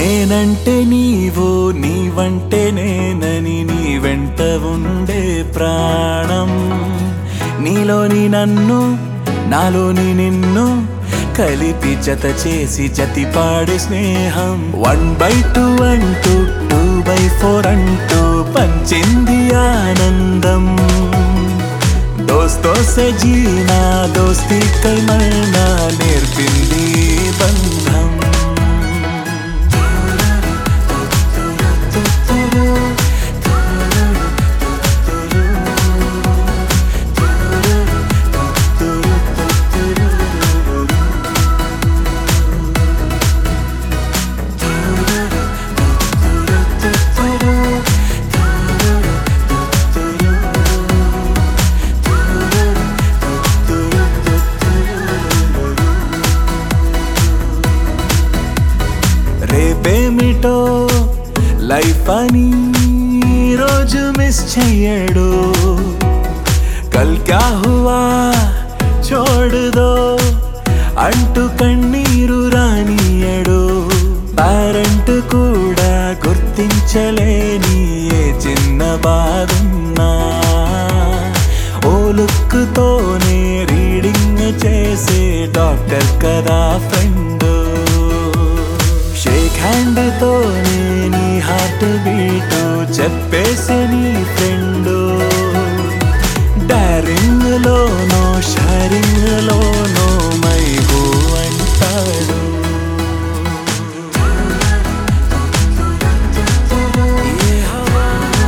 నేనంటే నీవు నీవంటే నేనని నీ వెంట ఉండే ప్రాణం నీలోని నన్ను నాలోని నిన్ను కలిపి జత చేసి జతి పాడే స్నేహం వన్ బై టూ అంటూ టూ బై ఫోర్ అంటూ పంచింది ఆనందం దోస్తో సే జీనా దోస్తి కై మరనా నేర్పింది బంధం రేపేమిటో లైఫ్ అని రోజు మిస్ చెయ్యడు కల్ క్యా హువా చోడు దో అంటూ కన్నీరు రానియడు పేరెంట్ కూడా గుర్తించలేని ఏ చిన్న బాధున్నా ఓ లుక్తోనే రీడింగ్ చేసే డాక్టర్ కదా ఫ్రెండ్ షేక్ హ్యాండ్ తోనే నీ హార్ట్ బీట్ చెప్పేసి నీ ఫ్రెండ్ డారింగ్ లోనో షారింగ్ లోనో మై హూ అంటాడు ఏ హవా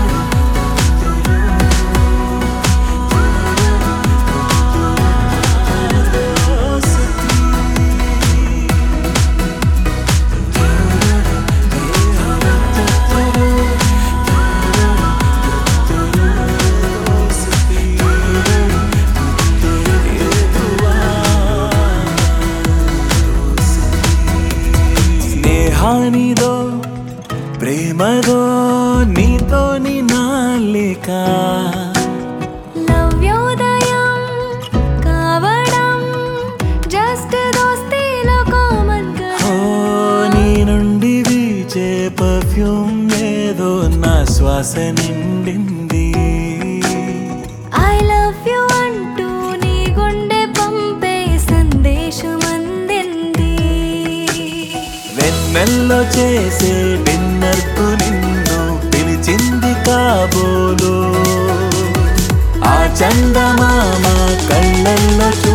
స్నేహానిదో ప్రేమదో నీతో నాలిక నవ్యోదయం కావడం జస్ట్ దోస్తీలో కామన్ ఓ నీ నుండి వీచే పర్ఫ్యూమ్ ఏదో నా శ్వాస నిండింది ఐ లవ్ యు అంటూ నీ గుండె పంపే సందేశం అందింది వెన్నెల్లో చేసే డిన్నర్ కు నిన్ను పిలిచింది కాబోలు ఆ చందమామ కళ్ళల్లో చూ